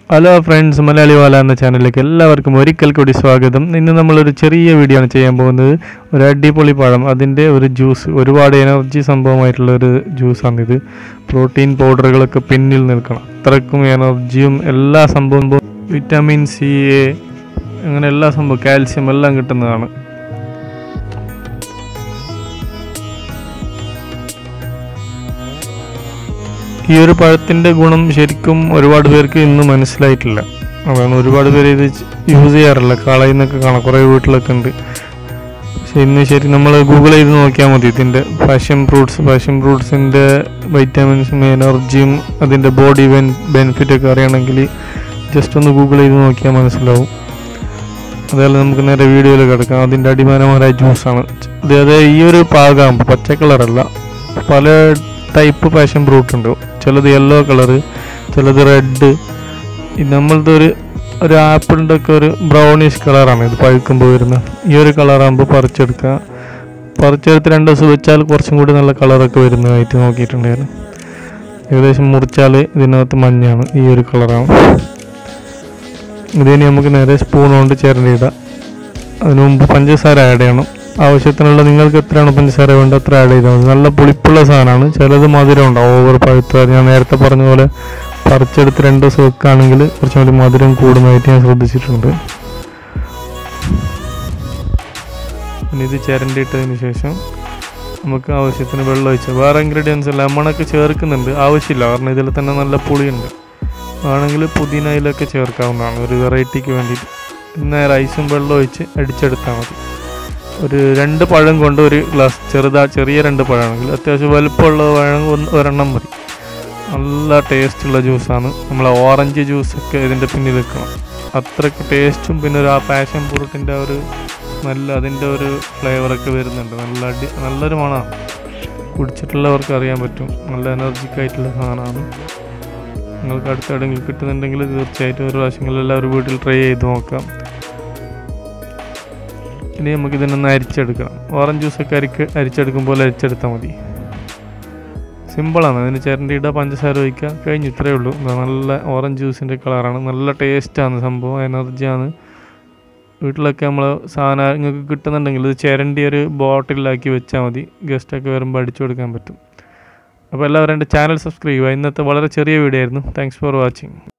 hello friends Malayali വാല എന്ന ചാനലിലേക്ക് എല്ലാവർക്കും ഒരിക്കൽ കൂടി സ്വാഗതം ഇന്ന് നമ്മളൊരു ചെറിയ വീഡിയോ ആണ് ചെയ്യാൻ പോകുന്നത് ഒരു അടിപൊളി പഴം അതിൻ്റെ ഒരു ജ്യൂസ് ഒരുപാട് എനർജി സംഭവമായിട്ടുള്ള ഒരു ജ്യൂസാണിത് പ്രോട്ടീൻ പൗഡറുകളൊക്കെ പിന്നിൽ നിൽക്കണം അത്രക്കും എനർജിയും എല്ലാ സംഭവം വിറ്റാമിൻ സി എ അങ്ങനെ എല്ലാ സംഭവം കാൽസ്യം എല്ലാം കിട്ടുന്നതാണ് ഈ ഒരു പഴത്തിൻ്റെ ഗുണം ശരിക്കും ഒരുപാട് പേർക്ക് ഇന്ന് മനസ്സിലായിട്ടില്ല അതാണ് ഒരുപാട് പേര് ഇത് യൂസ് ചെയ്യാറില്ല കളയുന്നൊക്കെ കാണാം കുറേ വീട്ടിലൊക്കെ ഉണ്ട് പക്ഷെ ഇന്ന് ശരി നമ്മൾ ഗൂഗിൾ ചെയ്ത് നോക്കിയാൽ മതി ഇതിൻ്റെ പാഷൻ ഫ്രൂട്ട്സ് പാഷൻ ഫ്രൂട്ട്സിൻ്റെ വൈറ്റാമിൻസും എനർജിയും അതിൻ്റെ ബോഡി ബെൻ ബെനിഫിറ്റൊക്കെ അറിയണമെങ്കിൽ ജസ്റ്റ് ഒന്ന് ഗൂഗിൾ ചെയ്ത് നോക്കിയാൽ മനസ്സിലാവും അതേപോലെ നമുക്ക് നേരെ വീഡിയോയിൽ കിടക്കാം അതിൻ്റെ അടിമാനമായ ജ്യൂസാണ് അതായത് ഈ ഒരു പാകാകുമ്പോൾ പച്ച കളറല്ല പല ടൈപ്പ് പാഷൻ ഫ്രൂട്ട് ഉണ്ട് ചിലത് യെല്ലോ കളറ് ചിലത് റെഡ് നമ്മളത് ഒരു ഒരു ആപ്പിളിൻ്റെ ഒക്കെ ഒരു ബ്രൗണിഷ് കളറാണ് ഇത് പഴുക്കുമ്പോൾ വരുന്നത് ഈ ഒരു കളറാകുമ്പോൾ പറിച്ചെടുക്കുക പറിച്ചെടുത്ത് രണ്ട് ദിവസം വെച്ചാൽ കുറച്ചും കൂടി നല്ല കളറൊക്കെ വരുന്നതായിട്ട് നോക്കിയിട്ടുണ്ടായിരുന്നു ഏകദേശം മുറിച്ചാൽ ഇതിനകത്ത് മഞ്ഞാണ് ഈ ഒരു കളറാണ് ഇതിന് നമുക്ക് നേരെ സ്പൂൺ കൊണ്ട് ചേരണ്ടിയിടാം അതിനു മുമ്പ് പഞ്ചസാര ആഡ് ചെയ്യണം ആവശ്യത്തിനുള്ള നിങ്ങൾക്ക് എത്രയാണ് പഞ്ചസാര വേണ്ടത് അത്ര ആഡ് ചെയ്താൽ മതി നല്ല പുളിപ്പുള്ള സാധനമാണ് ചിലത് മധുരം ഉണ്ടാവും ഓവർ പഴുത്ത ഞാൻ നേരത്തെ പറഞ്ഞ പോലെ പറിച്ചെടുത്ത് രണ്ട് ദിവസം വെക്കുകയാണെങ്കിൽ കുറച്ചും കൂടി മധുരം കൂടുന്നതായിട്ട് ഞാൻ ശ്രദ്ധിച്ചിട്ടുണ്ട് പിന്നെ ഇത് ചിരണ്ടിയിട്ടതിന് ശേഷം നമുക്ക് ആവശ്യത്തിന് വെള്ളം ഒഴിച്ച് വേറെ ഇൻഗ്രീഡിയൻസ് ലെമണൊക്കെ ചേർക്കുന്നുണ്ട് ആവശ്യമില്ല കാരണം ഇതിൽ തന്നെ നല്ല പുളിയുണ്ട് വേണമെങ്കിൽ പുതിനയിലൊക്കെ ചേർക്കാവുന്നതാണ് ഒരു വെറൈറ്റിക്ക് വേണ്ടിയിട്ട് പിന്നെ റൈസും വെള്ളം ഒഴിച്ച് അടിച്ചെടുത്താൽ മതി ഒരു രണ്ട് പഴം കൊണ്ട് ഒരു ഗ്ലാസ് ചെറുതാ ചെറിയ രണ്ട് പഴമാണെങ്കിൽ അത്യാവശ്യം വലുപ്പമുള്ള പഴം ഒന്ന് ഒരെണ്ണം മതി നല്ല ടേസ്റ്റുള്ള ജ്യൂസാണ് നമ്മളെ ഓറഞ്ച് ജ്യൂസൊക്കെ ഇതിൻ്റെ പിന്നിൽ വെക്കണം അത്രയ്ക്ക് ടേസ്റ്റും പിന്നെ ഒരു ആ പാഷൻ ഫ്രൂട്ടിൻ്റെ ഒരു നല്ല അതിൻ്റെ ഒരു ഫ്ലേവറൊക്കെ വരുന്നുണ്ട് നല്ല അടി നല്ലൊരു മണമാണ് കുടിച്ചിട്ടുള്ളവർക്ക് അറിയാൻ പറ്റും നല്ല എനർജിക് ആയിട്ടുള്ള സാധനമാണ് നിങ്ങൾക്ക് അടുത്തെവിടെയെങ്കിലും കിട്ടുന്നുണ്ടെങ്കിൽ തീർച്ചയായിട്ടും ഒരു പ്രാവശ്യങ്ങളിൽ എല്ലാവരും വീട്ടിൽ ട്രൈ ചെയ്ത് നോക്കാം ഇനി നമുക്ക് ഇതിനൊന്ന് അരിച്ചെടുക്കണം ഓറഞ്ച് ജ്യൂസൊക്കെ അരിക്ക് അരിച്ചെടുക്കുമ്പോൾ അരിച്ചെടുത്താൽ മതി സിമ്പിളാണ് അതിന് ചിരണ്ടിയിടുക പഞ്ചസാര ഒഴിക്കുക കഴിഞ്ഞ് ഇത്രയേ ഉള്ളൂ ഇതാ നല്ല ഓറഞ്ച് ജ്യൂസിൻ്റെ കളറാണ് നല്ല ടേസ്റ്റാണ് സംഭവം എനർജിയാണ് വീട്ടിലൊക്കെ നമ്മൾ സാധനം നിങ്ങൾക്ക് കിട്ടുന്നുണ്ടെങ്കിൽ ഇത് ചിരണ്ടി ഒരു ബോട്ടിലാക്കി വെച്ചാൽ മതി ഗസ്റ്റൊക്കെ വരുമ്പോൾ അടിച്ചു കൊടുക്കാൻ പറ്റും അപ്പോൾ എല്ലാവരും എൻ്റെ ചാനൽ സബ്സ്ക്രൈബ് ചെയ്യുക ഇന്നത്തെ വളരെ ചെറിയ വീഡിയോ ആയിരുന്നു താങ്ക്സ് ഫോർ വാച്ചിങ്